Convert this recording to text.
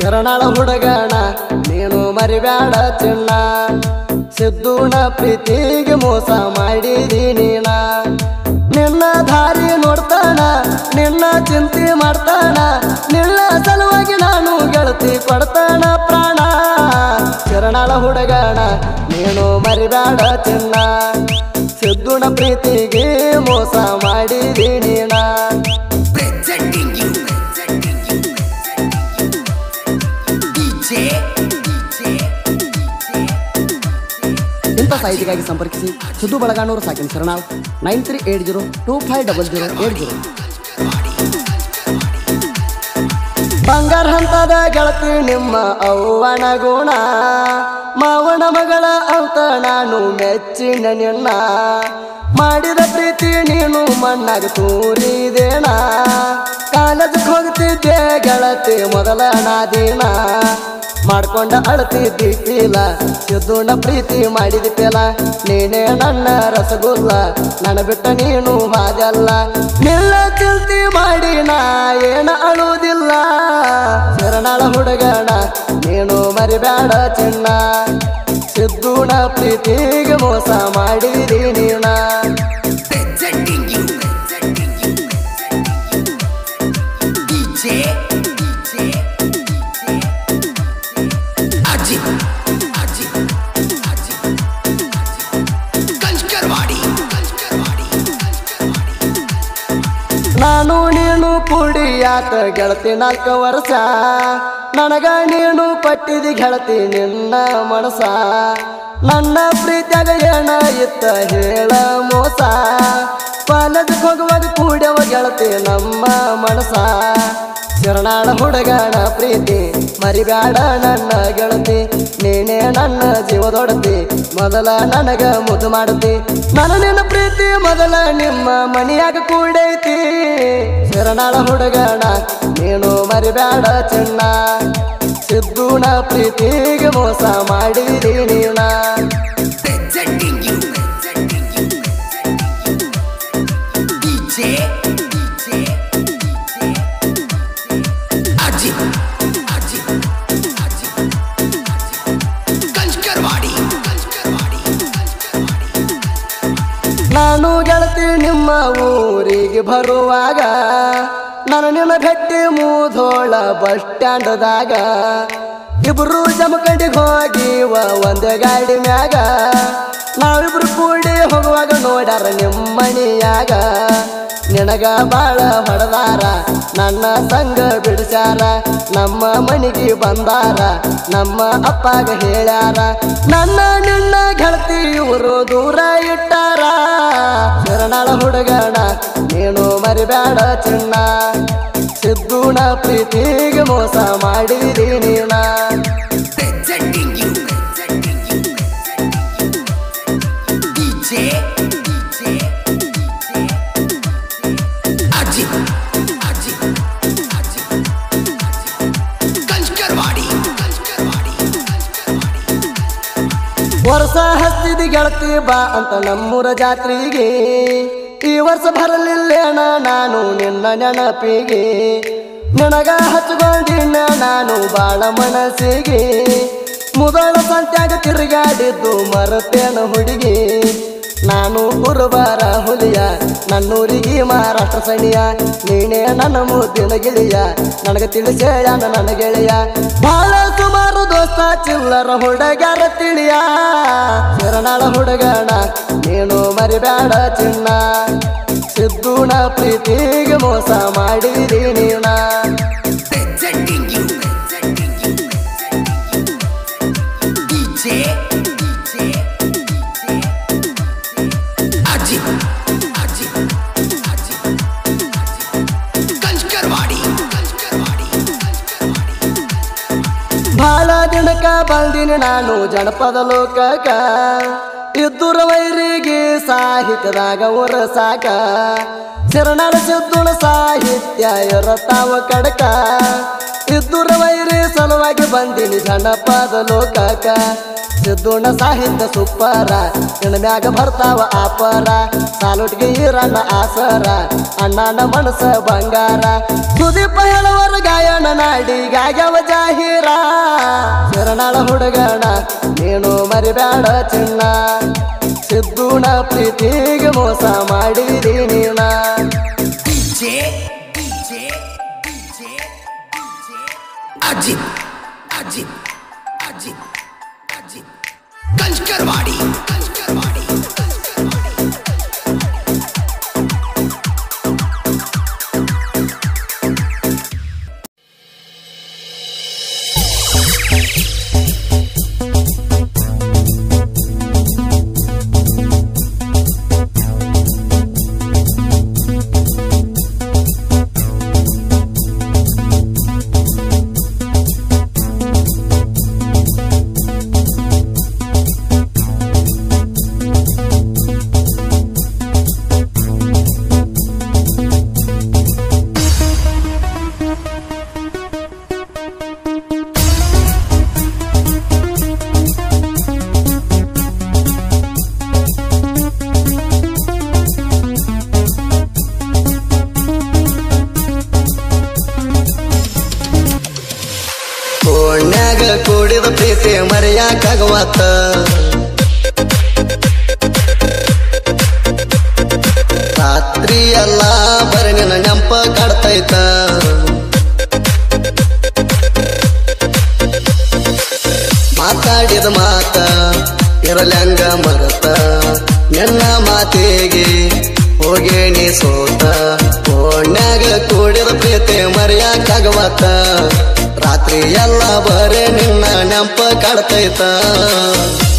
ಶರಣಳ ಹುಡುಗಣ ನೀನು ಮರಿಬ್ಯಾಡ ಚಿನ್ನ ಸಿದ್ದುಣ ಪ್ರೀತಿಗೆ ಮೋಸ ಮಾಡಿದಿ ನೀನ ನಿನ್ನ ದಾರಿ ನೋಡ್ತಾನ ನಿನ್ನ ಚಿಂತೆ ಮಾಡ್ತಾನ ನಿನ್ನ ಸಲುವಾಗಿ ನಾನು ಗೆಳತಿ ಕೊಡ್ತಾನ ಪ್ರಾಣ ಶರಣಳ ಹುಡುಗಣ ನೀನು ಮರಿಬ್ಯಾಡ ಚಿನ್ನ ಸಿದ್ದುಣ ಪ್ರೀತಿಗೆ ಮೋಸ ಮಾಡಿದಿ ನೀನ Presenting you, presenting you, presenting you. DJ, DJ, ಇಂಥ ಸಾಹಿತಿಗಾಗಿ ಸಂಪರ್ಕಿಸಿ ಸಿದ್ದು ಬಳಗಾನೂರು ಸಾಕಿನ ಶರಣಾಳ್ nine three eight zero two five double zero eight zero ಬಂಗಾರ ಹಂತದ ಗೆಳತಿ ನಿಮ್ಮ ಅವ್ವನ ಗುಣ ಮಾವನ ಮಗಳ ಅಂತ ನಾನು ಮೆಚ್ಚಿನ ನಿನ್ನ ಮಾಡಿದ ಪ್ರೀತಿ ನೀನು ಮಣ್ಣಾಗ ತೂರಿದೇಣ ಕಾಲೇಜ್ ಹೋಗ್ತಿದ್ದೆ ಗೆಳತಿ ಮೊದಲ ನಾದಿನ ಮಾಡ್ಕೊಂಡ ಅಳ್ತಿದ್ದಿ ಪೀಲ ಸಿದ್ದುಣ ಪ್ರೀತಿ ಮಾಡಿದ ಪೇಲ ನೀನೇ ನನ್ನ ರಸಗುಲ್ಲ ನನ್ನ ಬಿಟ್ಟ ನೀನು ಹಾದಲ್ಲ ನಿಲ್ಲ ಚಿಲ್ತಿ ಮಾಡಿ ನಾ ಏನ ಅಳುವುದಿಲ್ಲ ಶರಣಳ ಹುಡುಗಣ ನೀನು ಮರಿಬೇಡ ಚಿನ್ನ ಸಿದ್ದುಣ ಪ್ರೀತಿಗೆ ಮೋಸ ಮಾಡಿದಿ ನೀನ presenting you, presenting you, presenting you. DJ, DJ, Ajit, Ajit, Ajit, Kanchkarwadi, Kanchkarwadi, Kanchkarwadi. ನಾನು ನೀನು ಕುಡಿಯಾತ ಗೆಳತಿ ನಾಲ್ಕು ವರ್ಷ ನನಗ ನೀನು ಪಟ್ಟಿದಿ ಗೆಳತಿ ನಿನ್ನ ಮನಸ ನನ್ನ ಪ್ರೀತಿಯಾಗ ಏನ ಇತ್ತ ಹೇಳ ಮೋಸ ಕಾಲೇಜ್ ಹೋಗುವಾಗ ಕೂಡ್ಯವ ಗೆಳತಿ ನಮ್ಮ ಮನಸ ಶರಣಾಳ ಹುಡುಗನ ಪ್ರೀತಿ ಮರಿಬ್ಯಾಡ ನನ್ನ ಗೆಳತಿ ನೀನೇ ನನ್ನ ಜೀವದೊಡತಿ ಮೊದಲ ನನಗ ಮುದ್ದು ಮಾಡುತ್ತಿ ನನ್ನ ನಿನ್ನ ಪ್ರೀತಿ ಮೊದಲ ನಿಮ್ಮ ಮನಿಯಾಗ ಕೂಡೈತಿ ಶರಣಾಳ ಹುಡುಗಣ ನೀನು ಮರಿಬ್ಯಾಡ ಚಿನ್ನ ಸಿದ್ದುನ ಪ್ರೀತಿಗೆ ಮೋಸ ಮಾಡಿದಿ ನೀನ Presenting you, presenting you, presenting you. DJ, DJ, Ajit, Ajit, Ajit, Kanchkarwadi, Kanchkarwadi, Kanchkarwadi. ನಾನು ಗೆಳತಿ ನಿಮ್ಮ ಊರಿಗೆ ಬರುವಾಗ ನಾನು ನಿನ್ನ ಭೇಟಿ ಮೂಧೋಳ ಬಸ್ ಸ್ಟ್ಯಾಂಡ್ದಾಗ ಇಬ್ರು ಜಮಕಂಡಿಗೆ ಹೋಗಿವ ಒಂದೇ ಗಾಡಿ ಮ್ಯಾಗ ನಾವಿಬ್ರು ಕೂಡಿ ಹೋಗುವಾಗ ನೋಡ್ಯಾರ ನಿಮ್ಮ ಮನಿಯಾಗ ನಿನಗ ಬಾಳ ಹೊಡೆದಾರ ನನ್ನ ಸಂಗ ಬಿಡಿಸ್ಯಾರ ನಮ್ಮ ಮನಿಗೆ ಬಂದಾರ ನಮ್ಮ ಅಪ್ಪಗ ಹೇಳ್ಯಾರ ನನ್ನ ನಿನ್ನ ಗೆಳತಿ ಇವರು ದೂರ ಇಟ್ಟಾರ ಶರಣಳ ಹುಡುಗಣ ನೀನು ಮರಿಬೇಡ ಚಿನ್ನ ಸಿದ್ದುಣ ಪ್ರೀತಿಗೆ ಮೋಸ ಮಾಡಿದಿ ನೀನ Presenting you, presenting you, presenting you. DJ, DJ, Ajit, Ajit, Ajit, Kanchkarwadi, Kanchkarwadi, Kanchkarwadi. ವರ್ಷ ಹಚ್ಚಿದ ಗೆಳತಿ ಬಾ ಅಂತ ನಮ್ಮೂರ ಜಾತ್ರೆಗೆ ಈ ವರ್ಷ ಬರಲಿಲ್ಲೇನ ನಾನು ನಿನ್ನ ನೆನಪಿಗೆ ನಿನಗ ಹಚ್ಕೊಂಡಿನ ನಾನು ಬಾಳ ಮನಸ್ಸಿಗೆ ಮುದಳ ಸಂತ್ಯಾಗ ತಿರುಗಾಡಿದ್ದು ಮರತೇನ ಹುಡುಗಿ ನಾನು ಕುರುಬಾರ ಹುಲಿಯ ನನ್ನೂರಿಗೆ ಮಹಾರಾಷ್ಟ್ರ ಸಣಿಯ ನೀನೇ ನನ್ನ ಮುದ್ದಿನ ಗಿಳಿಯ ನನಗೆ ತಿಳಿಸೇಳ ನನ್ನ ಗೆಳೆಯ ಬಹಳ ಸುಮಾರು ದೋಸ್ತ ಚಿಲ್ಲರ ಹುಡುಗ್ಯಾರ ತಿಳಿಯ ಶರಣಳ ಹುಡುಗಣ ನೀನು ಮರಿಬೇಡ ಚಿನ್ನ ಸಿದ್ದುಣ ಪ್ರೀತಿಗೆ ಮೋಸ ಮಾಡಿದಿ ನೀನ Presenting you, presenting you, presenting you. DJ, DJ, Ajit, Ajit, Ajit, Kanchkarwadi, Kanchkarwadi, Kanchkarwadi. ಬಹಳ ದಿನಕ ಬಂದಿನಿ ನಾನು ಜನಪದ ಲೋಕಕ ಇದ್ದುರ ವೈರಿಗೆ ಸಾಹಿತ್ಯದಾಗ ಸಾಕ ಶರಣರ ಸಿದ್ದುಣ ಸಾಹಿತ್ಯ ಇರತಾವ ಕಡಕ ಇದ್ದುರ ವೈರಿ ಸಲುವಾಗಿ ಬಂದಿನಿ ಜನಪದ ಲೋಕಕ ಸಿದ್ದುಣ ಸಾಹಿತ್ಯ ಸುಪ್ಪರ ಇನ್ ಮ್ಯಾಗ ಬರ್ತಾವ ಆಪರ ಸಾಲುಟ್ಗೆ ಈರಣ್ಣ ಆಸರ ಅಣ್ಣನ ಮನಸ ಬಂಗಾರ ಸುದೀಪ ಹೇಳುವರ ಗಾಯನ ನಾಡಿಗಾಗ್ಯವ ಜಾಹೀರ ಶರಣಾಳ ಹುಡುಗಣ ನೀನು ಮರಿಬೇಡ ಚಿನ್ನ ಸಿದ್ದುಣ ಪ್ರೀತಿಗೆ ಮೋಸ ಮಾಡಿದಿ ನೀನ DJ, DJ, DJ, DJ. Ajit, Ajit, Ajit, Ajit. Kanchkarwadi, Kanchkarwadi, Kanchkarwadi. ಕೋಣ್ಯಾಗ ಕೂಡಿದ ಪ್ರೀತಿ ಮರೆಯಾಕಾಗವತ್ತ ರಾತ್ರಿ ಎಲ್ಲ ಬರೀ ನಿನ್ನ ನೆಂಪ ಕಾಡ್ತೈತ ಮಾತಾಡಿದ ಮಾತ ಇರಲ್ಯಂಗ ಮರತ ನಿನ್ನ ಮಾತಿಗೆ ಹೋಗೇಣಿ ಸೋತ ಕೋಣ್ಯಾಗ ಕೂಡಿದ ಪ್ರೀತಿ ಮರೆಯಾಕಾಗವತ್ತ ರಾತ್ರಿ ಎಲ್ಲ ಬರೇ ನಿನ್ನ ನೆಂಪ ಕಾಡ್ತೈತ